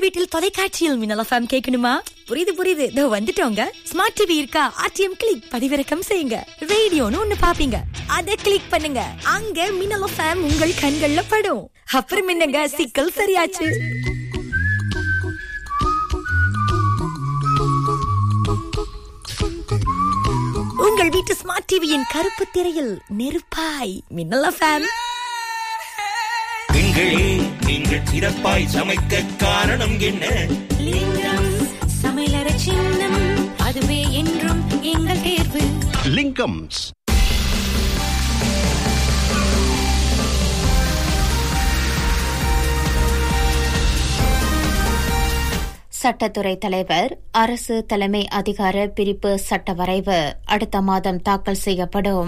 வீட்டில் தொலைக்காட்சியில் மின்னல் எஃப்எம் கேட்கணுமா புரியுது புரியுது இதோ வந்துட்டோங்க ஸ்மார்ட் டிவி இருக்கா ஆர்டிஎம் கிளிக் பதிவிறக்கம் செய்யுங்க ரேடியோன்னு ஒண்ணு பாப்பீங்க அத கிளிக் பண்ணுங்க அங்க மின்னல் எஃப்எம் உங்கள் கண்கள்ல படும் அப்புறம் என்னங்க சிக்கல் சரியாச்சு உங்கள் வீட்டு ஸ்மார்ட் டிவியின் கருப்பு திரையில் நெருப்பாய் மின்னல் எஃப்எம் பெண்களே நீங்கள் சிறப்பாய் சமைக்க காரணம் என்ன லிங்கம் சமையலற சின்னம் அதுவே என்றும் எங்கள் தேர்வு லிங்கம்ஸ் சட்டத்துறை தலைவர் அரசு தலைமை அதிகார பிரிப்பு சட்ட வரைவு அடுத்த மாதம் தாக்கல் செய்யப்படும்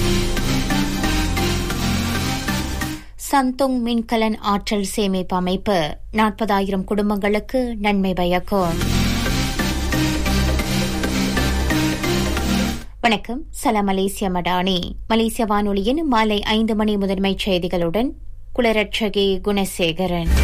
சந்தோங் மின்கலன் ஆற்றல் சேமிப்பு அமைப்பு நாற்பதாயிரம் குடும்பங்களுக்கு நன்மை பயக்கும் வணக்கம் சலாம் மலேசிய மடானி மலேசிய வானொலியின் மாலை ஐந்து மணி முதன்மைச் செய்திகளுடன் குலரட்சகி குணசேகரன்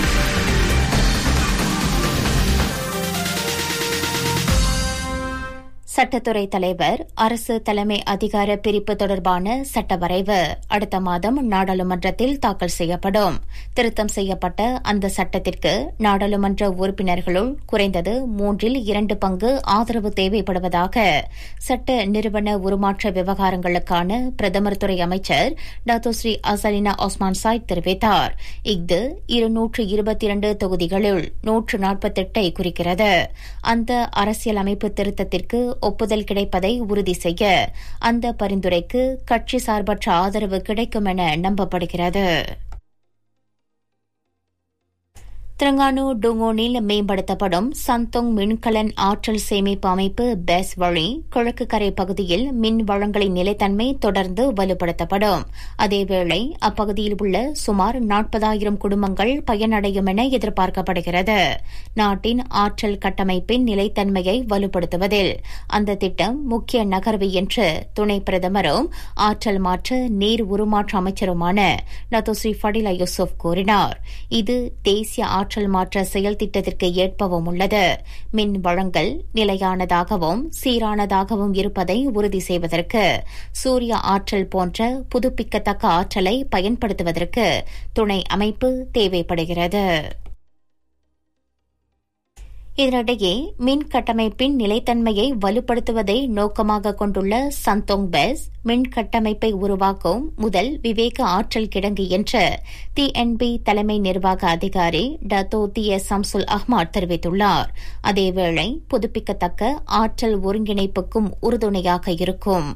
சட்டத்துறை தலைவர் அரசு தலைமை அதிகார பிரிப்பு தொடர்பான சட்ட வரைவு அடுத்த மாதம் நாடாளுமன்றத்தில் தாக்கல் செய்யப்படும் திருத்தம் செய்யப்பட்ட அந்த சட்டத்திற்கு நாடாளுமன்ற உறுப்பினர்களுள் குறைந்தது மூன்றில் இரண்டு பங்கு ஆதரவு தேவைப்படுவதாக சட்ட நிறுவன உருமாற்ற விவகாரங்களுக்கான பிரதமர் துறை அமைச்சர் doctor Seri Azalina Othman Said தெரிவித்தார் இஃது இருநூற்று இருபத்தி இரண்டு தொகுதிகளுள் நூற்று நாற்பத்தெட்டை குறிக்கிறது அந்த அரசியல் அமைப்பு திருத்தத்திற்கு ஒப்புதல் கிடைப்பதை உறுதி செய்ய அந்த பரிந்துரைக்கு கட்சி சார்பற்ற ஆதரவு கிடைக்கும் என நம்பப்படுகிறது திரங்கானு டுங்கோனில் மேம்படுத்தப்படும் சந்தோங் மின்கலன் ஆற்றல் சேமிப்பு அமைப்பு பெஸ் வழி கிழக்கு கரை பகுதியில் மின் வளங்களின் நிலைத்தன்மை தொடர்ந்து வலுப்படுத்தப்படும் அதேவேளை அப்பகுதியில் உள்ள சுமார் நாற்பதாயிரம் குடும்பங்கள் பயனடையும் என எதிர்பார்க்கப்படுகிறது நாட்டின் ஆற்றல் கட்டமைப்பின் நிலைத்தன்மையை வலுப்படுத்துவதில் அந்த திட்டம் முக்கிய நகர்வு என்று துணை பிரதமரும் ஆற்றல் மாற்ற நீர் உருமாற்ற அமைச்சருமான டாக்டர் ஸ்ரீ ஃபடிலா யூசுப் கூறினார் இது தேசிய ஆற்றல் மாற்ற செயல் திட்டத்திற்கு ஏற்பவும் உள்ளது மின் வழங்கல் நிலையானதாகவும் சீரானதாகவும் இருப்பதை உறுதி செய்வதற்கு சூரிய ஆற்றல் போன்ற புதுப்பிக்கத்தக்க ஆற்றலை பயன்படுத்துவதற்கு துணை அமைப்பு தேவைப்படுகிறது இதனிடையே மின் கட்டமைப்பின் நிலைத்தன்மையை வலுப்படுத்துவதை நோக்கமாக கொண்டுள்ள சந்தோங் பெஸ் மின் கட்டமைப்பை உருவாக்கும் முதல் விவேக ஆற்றல் கிடங்கு என்று டிஎன்பி தலைமை நிர்வாக அதிகாரி Dato T S Samsul Ahmad தெரிவித்துள்ளார் அதேவேளை புதுப்பிக்கத்தக்க ஆற்றல் ஒருங்கிணைப்புக்கும் உறுதுணையாக இருக்கும்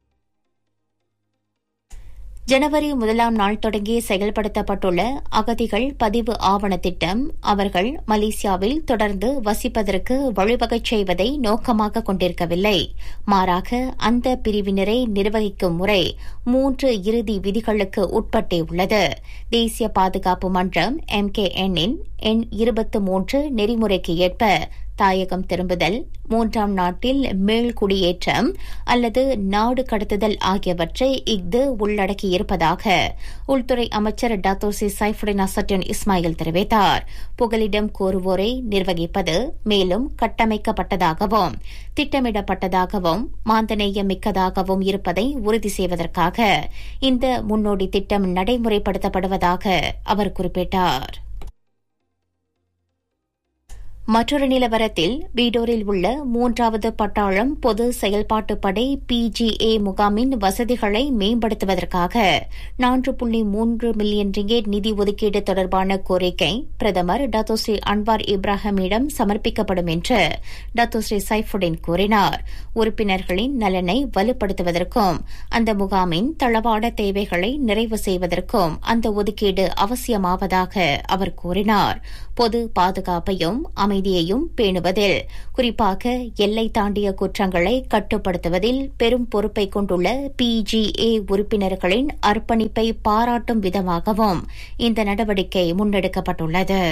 ஜனவரி முதலாம் நாள் தொடங்கி செயல்படுத்தப்பட்டுள்ள அகதிகள் பதிவு ஆவண திட்டம் அவர்கள் மலேசியாவில் தொடர்ந்து வசிப்பதற்கு வழிவகை செய்வதை நோக்கமாக கொண்டிருக்கவில்லை மாறாக அந்த பிரிவினரை நிர்வகிக்கும் முறை மூன்று இறுதி விதிகளுக்கு உட்பட்டே உள்ளது தேசிய பாதுகாப்பு மன்றம் எம் கே எண்ணின் எண் இருபத்து மூன்று நெறிமுறைக்கு ஏற்ப தாயகம் திரும்புதல் மூன்றாம் நாட்டில் மேல் குடியேற்றம் அல்லது நாடு கடத்துதல் ஆகியவற்றை இஃது உள்ளடக்கியிருப்பதாக உள்துறை அமைச்சர் டாக்டர் சி சைஃபுடின் அசட்டின் இஸ்மாயில் தெரிவித்தார் புகலிடம் கோருவோரை நிர்வகிப்பது மேலும் கட்டமைக்கப்பட்டதாகவும் திட்டமிடப்பட்டதாகவும் மாந்தநேயம் மிக்கதாகவும் இருப்பதை உறுதி செய்வதற்காக இந்த முன்னோடி திட்டம் நடைமுறைப்படுத்தப்படுவதாக அவர் குறிப்பிட்டார் மற்றொரு நிலவரத்தில் பீடோரில் உள்ள மூன்றாவது பட்டாளம் பொது செயல்பாட்டு படை பிஜிஏ முகாமின் வசதிகளை மேம்படுத்துவதற்காக நான்கு புள்ளி மூன்று மில்லியன் ரிங்கேட் நிதி ஒதுக்கீடு தொடர்பான கோரிக்கை பிரதமர் டாக்டர் ஸ்ரீ அன்வார் இப்ராஹிமிடம் சமர்ப்பிக்கப்படும் என்று டாக்டர் ஸ்ரீ சைஃபுடின் கூறினார் உறுப்பினர்களின் நலனை வலுப்படுத்துவதற்கும் அந்த முகாமின் தளவாட தேவைகளை நிறைவு செய்வதற்கும் அந்த ஒதுக்கீடு அவசியமாவதாக அவர் கூறினார் பொது பாதுகாப்பையும் அமைதியையும் பேணுவதில் குறிப்பாக எல்லை தாண்டிய குற்றங்களை கட்டுப்படுத்துவதில் பெரும் பொறுப்பை கொண்டுள்ள பிஜிஏ உறுப்பினர்களின் அர்ப்பணிப்பை பாராட்டும் விதமாகவும் இந்த நடவடிக்கை முன்னெடுக்கப்பட்டுள்ளது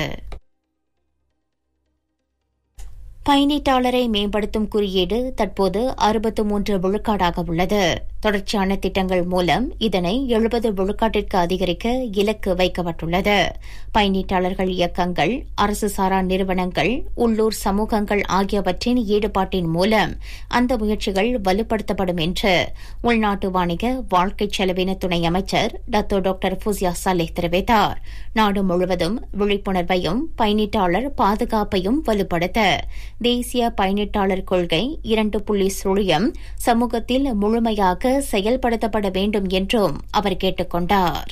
பயணீட்டாளரை மேம்படுத்தும் குறியீடு தற்போது அறுபத்து மூன்று விழுக்காடாக உள்ளது தொடர்ச்சியான திட்டங்கள் மூலம் இதனை எழுபது விழுக்காட்டிற்கு அதிகரிக்க இலக்கு வைக்கப்பட்டுள்ளது பயணீட்டாளர்கள் இயக்கங்கள் அரசு சாரா நிறுவனங்கள் உள்ளூர் சமூகங்கள் ஆகியவற்றின் ஈடுபாட்டின் மூலம் அந்த முயற்சிகள் வலுப்படுத்தப்படும் என்று உள்நாட்டு வாணிக வாழ்க்கை செலவின துணை அமைச்சர் டத்தோ டாக்டர் ஃபுசியா சாலேஹ் தெரிவித்தார் நாடு முழுவதும் விழிப்புணர்வையும் பயணீட்டாளர் பாதுகாப்பையும் வலுப்படுத்த தேசிய பயணீட்டாளர் கொள்கை இரண்டு புள்ளி சுழியம் சமூகத்தில் முழுமையாக செயல்படுத்தப்பட வேண்டும் என்றும் அவர் கேட்டுக் கொண்டார்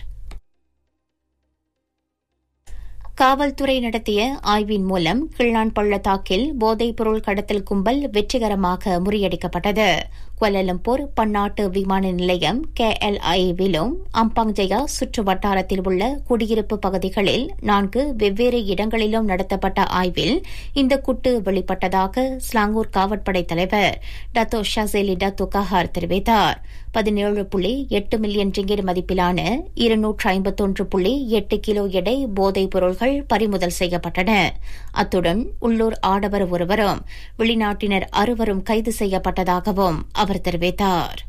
காவல்துறை நடத்திய ஆய்வின் மூலம் கிள்ளான் பள்ளத்தாக்கில் போதைப் பொருள் கடத்தல் கும்பல் வெற்றிகரமாக முறியடிக்கப்பட்டது கோலாலம்பூர் பன்னாட்டு விமான நிலையம் கேஎல்ஐவிலும் அம்பாங் ஜெயா சுற்று வட்டாரத்தில் உள்ள குடியிருப்பு பகுதிகளில் நான்கு வெவ்வேறு இடங்களிலும் நடத்தப்பட்ட ஆய்வில் இந்த குட்டு வெளிப்பட்டதாக ஸ்லாங்கூர் காவற்படை தலைவர் டத்தோ ஷாசேலி டத்தோ கஹார் தெரிவித்தார் பதினேழு புள்ளி எட்டு மில்லியன் ரிங்கிட் மதிப்பிலான இருநூற்று ஐம்பத்தொன்று புள்ளி எட்டு கிலோ எடை போதைப் பொருள்கள் பறிமுதல் செய்யப்பட்டன அத்துடன் உள்ளூர் ஆடவர் ஒருவரும் வெளிநாட்டினர் அறுவரும் கைது செய்யப்பட்டதாகவும் அவர் தெரிவித்தார்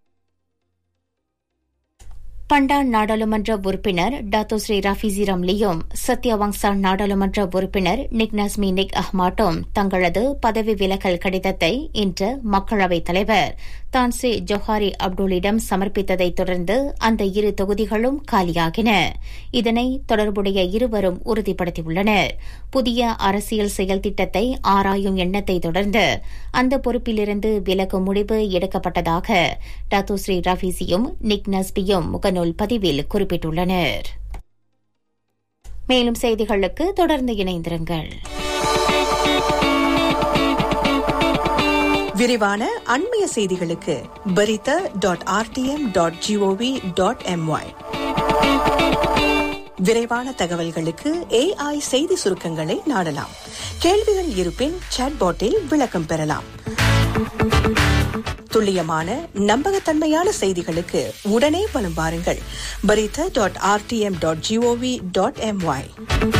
பண்டான் நாடாளுமன்ற உறுப்பினர் டாத்தோ ஸ்ரீ ராஃபிசி ரம்லியும் சத்யவங்சா நாடாளுமன்ற உறுப்பினர் நிக்னாஸ்மி நிக் அஹ்மாட்டும் தங்களது பதவி விலகல் கடிதத்தை இன்று மக்களவைத் தலைவர் தான்சே ஜொஹாரி அப்துல்லிடம் சமர்ப்பித்ததைத் தொடர்ந்து அந்த இரு தொகுதிகளும் காலியாகின இதனை தொடர்புடைய இருவரும் உறுதிப்படுத்தியுள்ளனர் புதிய அரசியல் செயல் திட்டத்தை ஆராயும் எண்ணத்தை தொடர்ந்து அந்த பொறுப்பிலிருந்து விலகும் முடிவு எடுக்கப்பட்டதாக டாத்தோ ஸ்ரீ ராஃபிசியும் நிக் நஸ்பியும் முகநூல் பதிவில் குறிப்பிட்டுள்ளனர் மேலும் செய்திகளுக்கு தொடர்ந்து இணைந்திருங்கள் விரிவான அண்மைய செய்திகளுக்கு Berita dot RTM dot GOV dot MY விரைவான தகவல்களுக்கு ஏஐ செய்தி சுருக்கங்களை நாடலாம் கேள்விகள் இருப்பின் சாட்பாட்டில் விளக்கம் பெறலாம் துல்லியமான நம்பகத்தன்மையான செய்திகளுக்கு உடனே வலம் வாருங்கள் Berita dot RTM dot GOV dot MY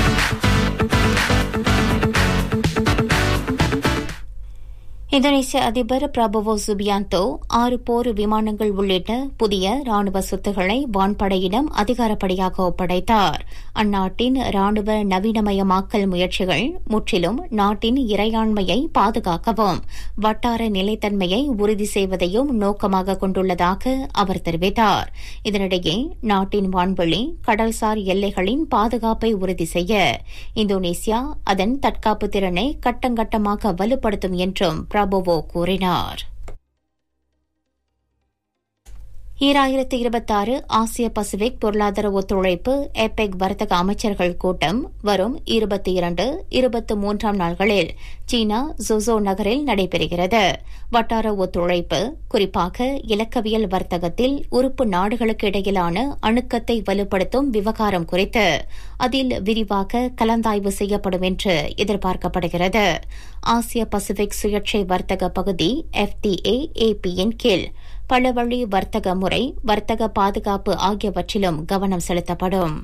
இந்தோனேசிய அதிபர் பிரபவோ சுபியாந்தோ ஆறு போர் விமானங்கள் உள்ளிட்ட புதிய ராணுவ சொத்துக்களை வான்படையிடம் அதிகாரப்படியாக ஒப்படைத்தார் அந்நாட்டின் ராணுவ நவீனமயமாக்கல் முயற்சிகள் முற்றிலும் நாட்டின் இறையாண்மையை பாதுகாக்கவும் வட்டார நிலைத்தன்மையை உறுதி செய்வதையும் நோக்கமாக கொண்டுள்ளதாக அவர் தெரிவித்தார் இதனிடையே நாட்டின் வான்வெளி கடல்சார் எல்லைகளின் பாதுகாப்பை உறுதி செய்ய இந்தோனேசியா அதன் தற்காப்பு திறனை கட்டங்கட்டமாக வலுப்படுத்தும் என்றும் பிரபுவோ கூறினார் ஈராயிரத்து இருபத்தாறு ஆசிய பசிபிக் பொருளாதார ஒத்துழைப்பு எபெக் வர்த்தக அமைச்சர்கள் கூட்டம் வரும் இருபத்தி இரண்டு இருபத்தி மூன்றாம் நாள்களில் சீனா ஜோசோ நகரில் நடைபெறுகிறது வட்டார ஒத்துழைப்பு குறிப்பாக இலக்கவியல் வர்த்தகத்தில் உறுப்பு நாடுகளுக்கு இடையிலான அணுக்கத்தை வலுப்படுத்தும் விவகாரம் குறித்து அதில் விரிவாக கலந்தாய்வு செய்யப்படும் என்று எதிர்பார்க்கப்படுகிறது ஆசிய பசிபிக் சுயேட்சை வர்த்தக பகுதி எஃப்டிஏ ஏபியின் கீழ் பல வழி வர்த்தக முறை வர்த்தக பாதுகாப்பு ஆகியவற்றிலும் கவனம் செலுத்தப்படும்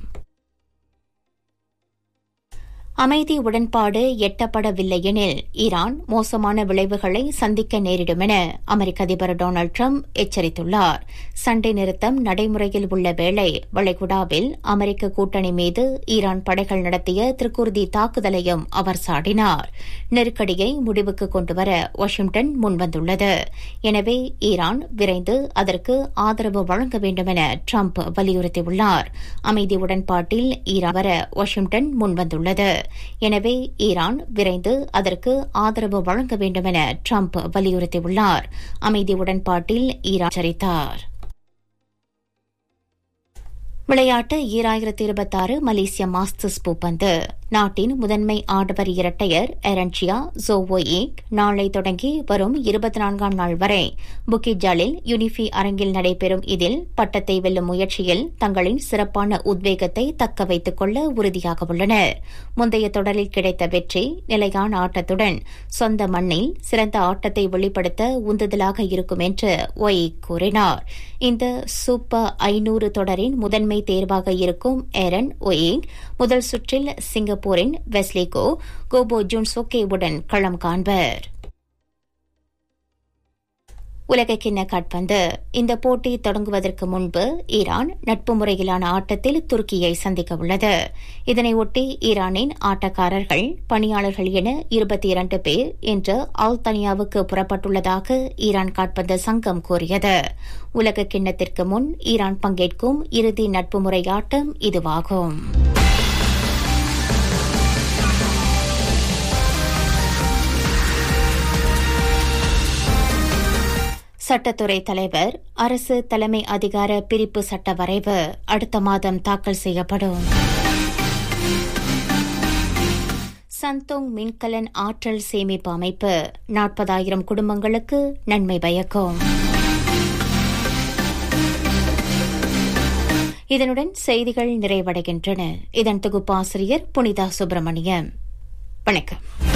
அமைதி உடன்பாடு எட்டப்படவில்லை எனில் ஈரான் மோசமான விளைவுகளை சந்திக்க நேரிடும் என அமெரிக்க அதிபர் டொனால்டு ட்ரம்ப் எச்சரித்துள்ளார் சண்டை நிறுத்தம் நடைமுறையில் உள்ள வேளை வளைகுடாவில் அமெரிக்க கூட்டணி மீது ஈரான் படைகள் நடத்திய திருக்குர்தி தாக்குதலையும் அவர் சாடினார் நெருக்கடியை முடிவுக்கு கொண்டுவர வாஷிங்டன் முன்வந்துள்ளது எனவே ஈரான் விரைந்து அதற்கு ஆதரவு வழங்க வேண்டும் என ட்ரம்ப் வலியுறுத்தியுள்ளார் அமைதி உடன்பாட்டில் ஈரான் வர வாஷிங்டன் முன்வந்துள்ளது எனவே ஈரான் விரைந்து அதற்கு ஆதரவு வழங்க வேண்டும் என ட்ரம்ப் வலியுறுத்தியுள்ளார் அமைதி உடன்பாட்டில் ஈரான் சரித்தார் விளையாட்டு ஈராயிரத்தி இருபத்தாறு மலேசிய மாஸ்டர்ஸ் பூப்பந்து நாட்டின் முதன்மை ஆடவர் இரட்டையர் எரன்சியா ஜோவோயிக் நாளை தொடங்கி வரும் இருபத்தி நான்காம் நாள் வரை புக்கிட் ஜாலில் யுனிஃபி அரங்கில் நடைபெறும் இதில் பட்டத்தை வெல்லும் முயற்சியில் தங்களின் சிறப்பான உத்வேகத்தை தக்க வைத்துக் கொள்ள உறுதியாக உள்ளனர் முந்தைய தொடரில் கிடைத்த வெற்றி நிலையான ஆட்டத்துடன் சொந்த மண்ணில் சிறந்த ஆட்டத்தை வெளிப்படுத்த உந்துதலாக இருக்கும் என்று ஒயிக் கூறினார் இந்த சூப்பர் ஐநூறு தொடரின் முதன்மை தேர்வாக இருக்கும் ஏரன் ஒயிக் முதல் சுற்றில் சிங்கப்பூரின் வெஸ்லிகோ கோபோ ஜுன்சோகேவுடன் களம் காண்பர் உலகக்கிண்ண காட்பந்து இந்த போட்டி தொடங்குவதற்கு முன்பு ஈரான் நட்பு முறையிலான ஆட்டத்தில் துருக்கியை சந்திக்க உள்ளது இதனையொட்டி ஈரானின் ஆட்டக்காரர்கள் பணியாளர்கள் என இருபத்தி இரண்டு பேர் இன்று ஆல்தனியாவுக்கு புறப்பட்டுள்ளதாக ஈரான் காட்பந்து சங்கம் கூறியது உலக கிண்ணத்திற்கு முன் ஈரான் பங்கேற்கும் இறுதி நட்பு முறை ஆட்டம் இதுவாகும் சட்டத்துறை தலைவர் அரசு தலைமை அதிகார பிரிப்பு சட்ட வரைவு அடுத்த மாதம் தாக்கல் செய்யப்படும் சந்தோங் மின்கலன் ஆற்றல் சேமிப்பு அமைப்பு நாற்பதாயிரம் குடும்பங்களுக்கு நன்மை பயக்கும் இதனுடன் செய்திகள் நிறைவடைகின்றன இதன் தொகுப்பாசிரியர் புனிதா சுப்பிரமணியம் வணக்கம்